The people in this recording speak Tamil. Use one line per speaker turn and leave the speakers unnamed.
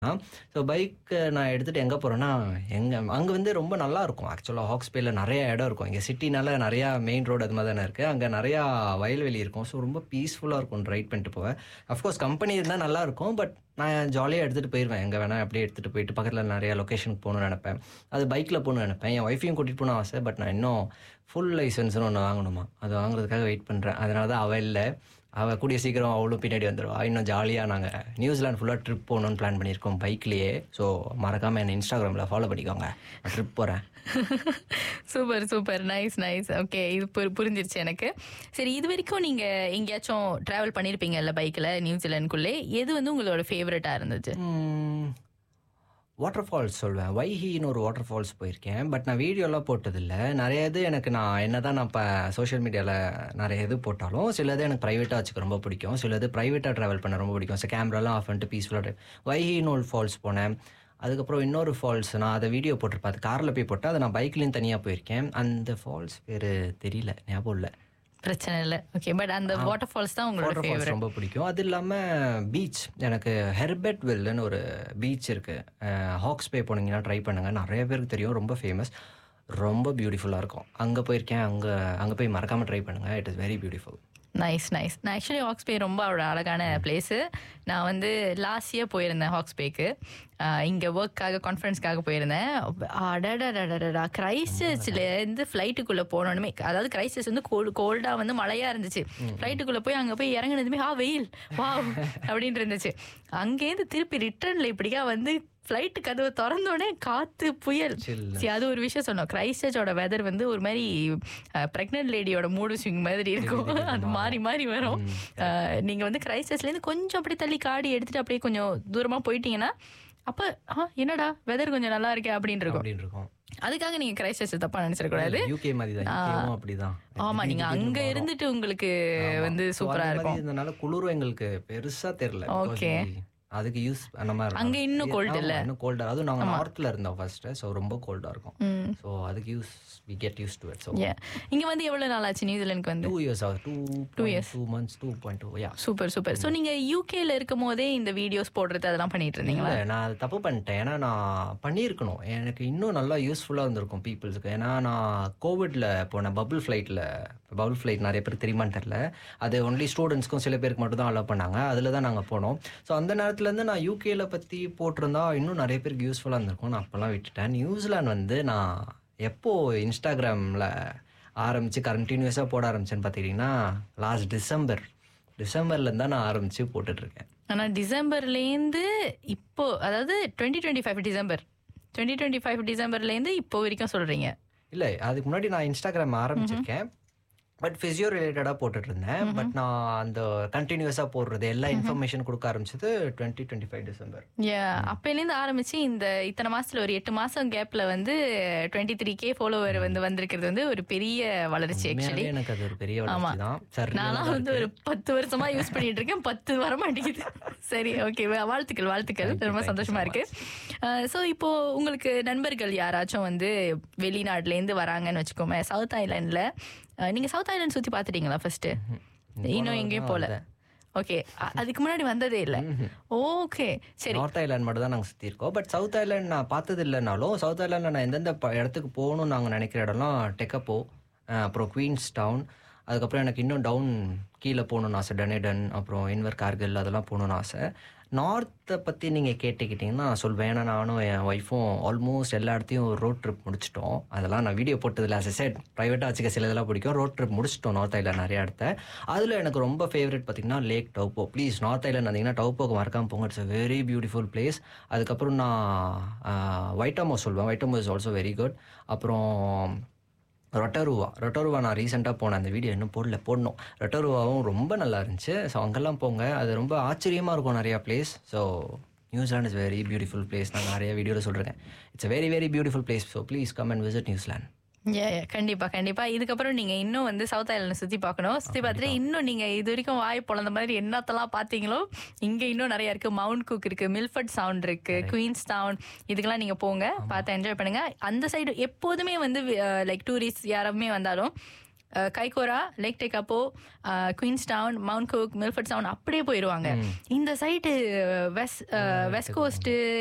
ஸோ பைக் நான் எடுத்துகிட்டு எங்கே போகிறேன்னா எங்கே அங்கே வந்து ரொம்ப நல்லா இருக்கும் ஆக்சுவலாக ஹாக்ஸ்பேல நிறைய இடம் இருக்கும் இங்கே சிட்டினால நிறையா மெயின் ரோடு அது மாதிரி தானே இருக்குது அங்கே நிறையா வயல்வெளி இருக்கும் ஸோ ரொம்ப பீஸ்ஃபுல்லாக இருக்கும் ரைட் பண்ணிட்டு போவேன் அஃப்கோர்ஸ் கம்பெனி இருந்தால் நல்லா இருக்கும் பட் நான் ஜாலியாக எடுத்துகிட்டு போயிடுவேன் எங்கே வேணால் அப்படியே எடுத்துகிட்டு போயிட்டு பக்கத்தில் நிறைய லொக்கேஷனுக்கு போகணும்னு நினைப்பேன் அது பைக்கில் போகணும்னு நினைப்பேன் என் ஒய்ஃபையும் கூட்டிகிட்டு போகணும் ஆசை பட் நான் இன்னும் ஃபுல் லைசன்ஸ்னு ஒன்று வாங்கணுமா அது வாங்குறதுக்காக வெயிட் பண்ணுறேன் அதனால தான் அவள் இல்லை அவள் கூடிய சீக்கிரம் அவளும் பின்னாடி வந்துடுவா இன்னும் ஜாலியாக நாங்கள் நியூசிலாந்து ஃபுல்லாக ட்ரிப் போகணுன்னு பிளான் பண்ணியிருக்கோம் பைக்லேயே ஸோ மறக்காமல் என்னை இன்ஸ்டாகிராமில் ஃபாலோ பண்ணிக்கோங்க நான் ட்ரிப் போகிறேன்
super super nice nice okay இது புரி- புரிஞ்சிருச்சு எனக்கு சரி இது வரைக்கும் நீங்க எங்கேயாச்சும் டிராவல் பண்ணிருப்பீங்கல்ல பைக்ல நியூசிலாந்துக்குள்ளே எது வந்து உங்களோட ஃபேவரட்டா இருந்துச்சு
வாட்டர் ஃபால்ஸ் சொல்வேன் வைஹின்னு ஒரு வாட்டர் ஃபால்ஸ் போயிருக்கேன் பட் நான் வீடியோலாம் போட்டதில்லை நிறைய இது எனக்கு நான் என்ன தான் நான் இப்போ சோஷியல் மீடியாவில் நிறைய இது போட்டாலும் சிலது எனக்கு ப்ரைவேட்டாக வச்சுக்க ரொம்ப பிடிக்கும் சிலது ப்ரைவேட்டாக ட்ராவல் பண்ண ரொம்ப பிடிக்கும் ஸோ கேமராலாம் ஆஃப் பண்ணிட்டு பீஸ்ஃபுல்லாக வைஹின்னு ஒரு ஃபால்ஸ் போனேன் அதுக்கப்புறம் இன்னொரு ஃபால்ஸ் நான் அதை வீடியோ போட்டிருப்பேன் அது காரில் போய் போட்டு அதை நான் பைக்லேயும் தனியாக போயிருக்கேன் அந்த ஃபால்ஸ் பேர் தெரியல ஞாபகம் இல்லை
பிரச்சனை இல்லை ஓகே பட் அந்த வாட்டர் ஃபால்ஸ் தான் உங்களோட
வாட்டர் ஃபால்ஸ்
ஃபேவரட்
ரொம்ப பிடிக்கும் அது இல்லாமல் பீச் எனக்கு ஹெர்பெட் வெல்லுன்னு ஒரு பீச் இருக்குது ஹாக்ஸ் பே போனீங்கன்னா ட்ரை பண்ணுங்கள் நிறைய பேருக்கு தெரியும் ரொம்ப ஃபேமஸ் ரொம்ப பியூட்டிஃபுல்லாக இருக்கும் அங்கே போயிருக்கேன் அங்கே அங்கே போய் மறக்காமல் ட்ரை பண்ணுங்கள் it is very beautiful
nice nice நான் ஆக்சுவலி ஹாக்ஸ் பே ரொம்ப ஒரு அழகான பிளேஸு நான் வந்து லாஸ்ட் இயர் போயிருந்தேன் ஹாக்ஸ் பேக்கு இங்கே ஒர்க்காக கான்ஃபரன்ஸ்க்காக போயிருந்தேன் அடடடடடா கிரைஸ்ட் சர்ச்லேருந்து ஃப்ளைட்டுக்குள்ளே போனோன்னுமே அதாவது கிரைஸ்ட் சர்ச் வந்து கோல்டு கோல்டாக வந்து மழையாக இருந்துச்சு ஃப்ளைட்டுக்குள்ளே போய் அங்கே போய் இறங்குனதுமே ஆ வெயில் வா அப்படின்னு இருந்துச்சு அங்கேருந்து திருப்பி ரிட்டர்னில் இப்படியா வந்து ஃப்ளைட்டு கதவை திறந்தோடனே காத்து புயல்
Chill.
சரி அது ஒரு விஷயம் சொன்னோம் கிரைஸ்ட் சர்ச்சோட வெதர் வந்து ஒரு மாதிரி பிரெக்னென்ட் லேடியோட மூடு ஸ்விங் மாதிரி இருக்கும் அது மாறி மாறி வரும் அஹ், நீங்க வந்து கிரைஸ்ட் சர்ச்லேருந்து கொஞ்சம் அப்படி தள்ளி காடி எடுத்துட்டு அப்படியே கொஞ்சம் தூரமா போயிட்டீங்கன்னா அப்ப ஆ என்னடா வெதர் கொஞ்சம் நல்லா இருக்கே அப்படின்னு இருக்கும்
அப்படின்னு இருக்கும்
அதுக்காக நீங்க கிரைஸ்ட் சர்ச் தப்பா நினைச்சிடக்கூடாது
யூகே மாதிரி தான் யூகேவும் அப்படிதான்
ஆமா நீங்க அங்க இருந்துட்டு உங்களுக்கு வந்து
So,
சூப்பரா
அந்த மாதிரி
இருக்கும்
இருந்தனால குளிரும் எங்களுக்கு பெருசா தெரியல because
Okay.
we- அதுக்கு யூஸ் அந்த மாதிரி
அங்க இன்னும் cold இல்ல?
இன்னும் கோல்டா அதுவும் நாங்க நார்த்ல இருந்தோம் ஃபர்ஸ்ட் ஸோ ரொம்ப கோல்டா இருக்கும்
ம்.
ஸோ அதுக்கு use we get use to it so
Yeah. இங்க வந்து எவ்வளவு நாள் ஆச்சு நியூசிலாந்துக்கு வந்து
டூ இயர்ஸ் ஆகுது two two years two months two point two yeah
super super so நீங்க யூகேல இருக்கும் போதே இந்த வீடியோஸ் போடுறது அதெல்லாம் பண்ணிட்டு இருந்தீங்களா
இல்லை நான் அது தப்பு பண்ணிட்டேன் ஏன்னா நான் பண்ணியிருக்கணும் எனக்கு இன்னும் நல்லா யூஸ்ஃபுல்லாக இருந்திருக்கும் பீப்புள்ஸுக்கு ஏன்னா நான் கோவிட்ல போனேன் பபுள் ஃப்ளைட்டில் பபுள் ஃப்ளைட் நிறைய பேருக்கு தெரியுமான்னு தெரில அது ஒன்லி ஸ்டூடெண்ட்ஸ்க்கும் சில பேருக்கு மட்டும் தான் அலோவ் பண்ணாங்க அதில் தான் நாங்கள் போனோம் ஸோ அந்த நேரத்துலேருந்து நான் யூகேல பற்றி போட்டிருந்தா இன்னும் நிறைய பேருக்கு யூஸ்ஃபுல்லாக இருந்திருக்கும் நான் அப்போல்லாம் விட்டுட்டேன் நியூசிலாந்து வந்து நான் எப்போ இன்ஸ்டாகிராமில் ஆரம்பித்து கண்டினியூஸாக போட ஆரம்பிச்சேன்னு பார்த்துக்கிட்டிங்கன்னா லாஸ்ட் டிசம்பர் டிசம்பர்லேருந்து தான் நான் ஆரம்பித்து போட்டுட்ருக்கேன்
ஆனா டிசம்பர்லேருந்து இப்போ அதாவது twenty twenty five December twenty twenty five டிசம்பர்லேருந்து இப்போ வரைக்கும் சொல்றீங்க
இல்லை அதுக்கு முன்னாடி நான் இன்ஸ்டாகிராம் ஆரம்பிச்சிருக்கேன் பட் ஃபிசியோ ரிலேட்டடாக போட்டுட்டு இருந்தேன் பட் நான் அந்த கண்டினியூஸாக போடுறது எல்லா இன்ஃபர்மேஷன் கொடுக்க ஆரம்பிச்சது twenty twenty five December
Yeah, அப்பையிலேருந்து ஆரம்பிச்சு இந்த இத்தனை மாசத்துல ஒரு எட்டு மாசம் கேப்ல வந்து டுவெண்ட்டி த்ரீ கே ஃபாலோவர் வந்து வந்திருக்கிறது வந்து ஒரு பெரிய வளர்ச்சி ஆக்சுவலி
எனக்கு அது ஒரு பெரிய வளர்ச்சி தான் சரி
நான்லாம் வந்து ஒரு பத்து வருஷமா யூஸ் பண்ணிட்டு இருக்கேன் பத்து வர மாட்டேங்குது சரி ஓகே வாழ்த்துக்கள் வாழ்த்துக்கள் ரொம்ப சந்தோஷமா இருக்கு ஸோ இப்போ உங்களுக்கு நண்பர்கள் யாராச்சும் வந்து வெளிநாட்டுல இருந்து வராங்கன்னு வச்சுக்கோமே சவுத் ஐலாண்ட்ல நீங்க சவுத் ஐலாண்ட் சுத்தி பார்த்துட்டீங்களா ஃபர்ஸ்ட் இன்னும் எங்கேயும் போல ஓகே அதுக்கு முன்னாடி வந்ததே இல்ல ஓகே சரி
நார்த் ஐலாண்ட் மட்டும் தான் நாங்கள் சுற்றி இருக்கோம் பட் சவுத் ஐலாண்ட் நான் பார்த்தது இல்லைனாலும் சவுத் ஐலாண்டில் நான் எந்தெந்த ப- இடத்துக்கு போகணும்னு நாங்கள் நினைக்கிற இடம்லாம் டெக்கப்போ அப்புறம் குவீன்ஸ் டவுன் அதுக்கப்புறம் எனக்கு இன்னும் டவுன் கீழே போகணும்னு ஆசை டனேடன் அப்புறம் இன்வர் கார்கில் அதெல்லாம் போகணும்னு ஆசை நார்த்தை பற்றி நீங்கள் கேட்டுக்கிட்டிங்கன்னா நான் சொல்வேன் ஏன்னா நானும் என் ஒய்ஃபும் ஆல்மோஸ்ட் எல்லா இடத்தையும் ரோட் ட்ரிப் முடிச்சிட்டோம் அதெல்லாம் நான் வீடியோ போட்டதில்ல ஆஸ் செட் ப்ரைவேட்டாக வச்சுக்க சில இதெல்லாம் பிடிக்கும் ரோட் ட்ரிப் முடிச்சிட்டோம் நார்த் ஐலாண்ட் நிறைய இடத்த அதில் எனக்கு ரொம்ப ஃபேவரட் பார்த்தீங்கன்னா Lake Taupo please North Island வந்தீங்கன்னா டவுப்போக்கு மறக்காம போங்க it's a very beautiful place அதுக்கப்புறம் நான் வைட்டமோ சொல்வேன் Waitomo is also very good அப்புறம் ரொட்டருவா ரொட்டருவா நான் ரீசெண்டாக போனேன் அந்த வீடியோ இன்னும் போடல போடணும் ரொட்டருவாவும் ரொம்ப நல்லா இருந்துச்சு ஸோ அங்கெல்லாம் போங்க அது ரொம்ப ஆச்சரியமாக இருக்கும் நிறையா place so New Zealand is very beautiful place நான் நிறைய வீடியோவில் சொல்லிருக்கேன் it's very very beautiful place so please come and visit New Zealand
Yeah, yeah, கண்டிப்பா கண்டிப்பா இதுக்கப்புறம் நீங்க இன்னும் வந்து சவுத் ஐலாண்ட் சுத்தி பார்க்கணும் சுத்தி பார்த்துட்டு இன்னும் நீங்க இது வரைக்கும் வாய் பொழந்த மாதிரி என்னத்தெல்லாம் பாத்தீங்களோ இங்க இன்னும் நிறைய இருக்கு மவுண்ட் குக் இருக்கு மில்ஃபர்ட் சவுண்ட் இருக்கு குயின்ஸ் டவுன் இதுக்கெல்லாம் நீங்க போங்க பார்த்து என்ஜாய் பண்ணுங்க அந்த சைடு எப்போதுமே வந்து லைக் டூரிஸ்ட் யாருமே வந்தாலும் Kaikoura Lake Tekapo Queenstown Mount Cook Milford town அப்படியே போயிடுவாங்க இந்த சைடு வெஸ்ட் வெஸ்ட் கோஸ்ட்